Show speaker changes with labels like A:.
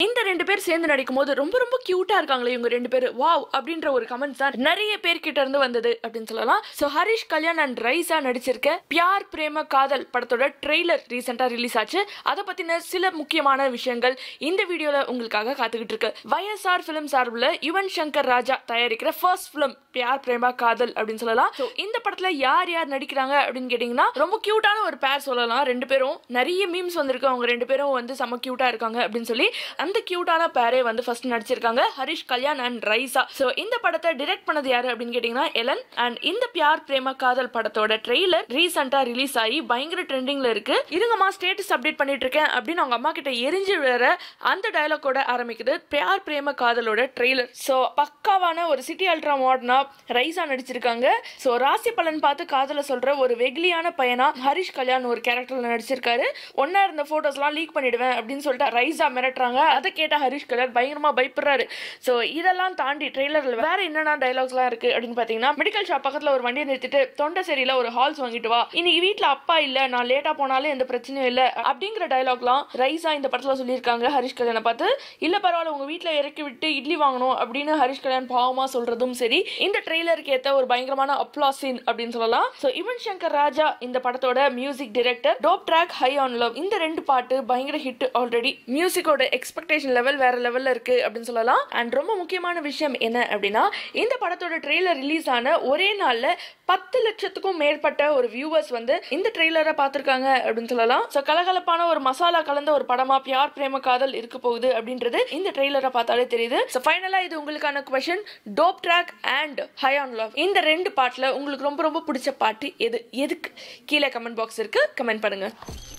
A: இந்த ரெண்டு பேர் சேர்ந்து நடிக்கும் போது ரொம்ப ரொம்ப கியூட்டா இருக்காங்களே இவங்க ரெண்டு பேர் வாவ் அப்படின்ற ஒரு கமெண்ட்ஸ் தான் நிறைய பேர் கிட்ட இருந்து வந்தது அப்படின்னு சொல்லலாம் சோ ஹரிஷ் கல்யாண் அண்ட் ரைசா நடிச்சிருக்க பியார் பிரேம காதல் படத்தோட ட்ரெய்லர் ரீசெண்டா ரிலீஸ் ஆச்சு அதை பத்தின சில முக்கியமான விஷயங்கள் இந்த வீடியோல உங்களுக்காக காத்துக்கிட்டு இருக்கு வயசார் பிலிம் சார்பில் யுவன் சங்கர் ராஜா தயாரிக்கிற ஃபர்ஸ்ட் பிலிம் பியார் பிரேமா காதல் அப்படின்னு சொல்லலாம் ஸோ இந்த படத்துல யார் யார் நடிக்கிறாங்க அப்படின்னு கேட்டிங்கன்னா ரொம்ப கியூட்டான ஒரு பேர் சொல்லலாம் ரெண்டு பேரும் நிறைய மீம்ஸ் வந்திருக்கு அவங்க ரெண்டு பேரும் வந்து செம்ம கியூட்டா இருக்காங்க அப்படின்னு சொல்லி அந்த கியூட்டான பேரே வந்து ஃபர்ஸ்ட் நடிச்சிருக்காங்க ஹரிஷ் கல்யாண் அண்ட் ரைசா ஸோ இந்த படத்தை டிரெக்ட் பண்ணது யாரு அப்படின்னு கேட்டிங்கன்னா எலன் அண்ட் இந்த பியார் பிரேம காதல் படத்தோட ட்ரெய்லர் ரீசெண்டா ரிலீஸ் ஆகி பயங்கர ட்ரெண்டிங்ல இருக்கு இருங்கம்மா ஸ்டேட்டஸ் அப்டேட் பண்ணிட்டு இருக்கேன் அப்படின்னு அவங்க அம்மா கிட்ட எரிஞ்சு வேற அந்த டயலாக்கோட ஆரம்பிக்குது பியார் பிரேம காதலோட ட்ரெய்லர் ஸோ பக்காவான ஒரு சிட்டி அல்ட்ரா மாடர்னா ரைசா நடிச்சிருக்காங்க ஸோ ராசி பலன் பார்த்து காதல சொல்ற ஒரு வெகுலியான பையனா ஹரிஷ் கல்யாண் ஒரு கேரக்டர்ல நடிச்சிருக்காரு ஒன்னா இருந்த போட்டோஸ்லாம் லீக் பண்ணிடுவேன் அப்படின்னு சொல்லிட்டு ரைசா மிரட்டுறாங்க அதை கேட்ட ஹரிஷ் கல்யாண் பயங்கரமா பயப்படுறாரு ஸோ இதெல்லாம் தாண்டி ட்ரெய்லர்ல வேற என்னென்ன டைலாக்ஸ்லாம் இருக்கு அப்படின்னு பாத்தீங்கன்னா மெடிக்கல் ஷாப் பக்கத்துல ஒரு வண்டியை நிறுத்திட்டு தொண்டை சரியில்ல ஒரு ஹால்ஸ் வாங்கிட்டு வா இன்னைக்கு வீட்ல அப்பா இல்ல நான் லேட்டா போனாலும் எந்த பிரச்சனையும் இல்ல அப்படிங்கிற டைலாக்லாம் ரைசா இந்த படத்துல சொல்லியிருக்காங்க ஹரிஷ் கல்யாணை பார்த்து இல்ல பரவாயில்ல உங்க வீட்ல இறக்கி விட்டு இட்லி வாங்கணும் அப்படின்னு ஹரிஷ் கல்யாண் பாவமா சொல்றதும் சரி இந்த ட்ரெய்லருக்கு ஏத்த ஒரு பயங்கரமான அப்ளாஸ் சீன் அப்படின்னு சொல்லலாம் ஸோ யுவன் சங்கர் ராஜா இந்த படத்தோட music director Dope Track High On Love இந்த ரெண்டு பாட்டு பயங்கர ஹிட் ஆல்ரெடி மியூசிக்கோட எக்ஸ்பெக்டேஷன் லெவல் வேற லெவல்ல இருக்கு அப்படின்னு சொல்லலாம் அண்ட் ரொம்ப முக்கியமான விஷயம் என்ன அப்படின்னா இந்த படத்தோட ட்ரெய்லர் ரிலீஸ் ஆன ஒரே நாள்ல பத்து லட்சத்துக்கும் மேற்பட்ட ஒரு வியூவர்ஸ் வந்து இந்த ட்ரெய்லரை பார்த்துருக்காங்க அப்படின்னு சொல்லலாம் ஸோ கலகலப்பான ஒரு மசாலா கலந்த ஒரு படமா பியார் பிரேம காதல் இருக்க போகுது அப்படின்றது இந்த ட்ரெய்லரை பார்த்தாலே தெரியுது ஸோ ஃபைனலாக இது உங்களுக்கான question Dope Track and High On Love இந்த ரெண்டு பாட்டில் உங்களுக்கு ரொம்ப ரொம்ப பிடிச்ச பாட்டு எது எதுக்கு கீழே கமெண்ட் பாக்ஸ் இருக்கு கமெண்ட் பண்ணுங்க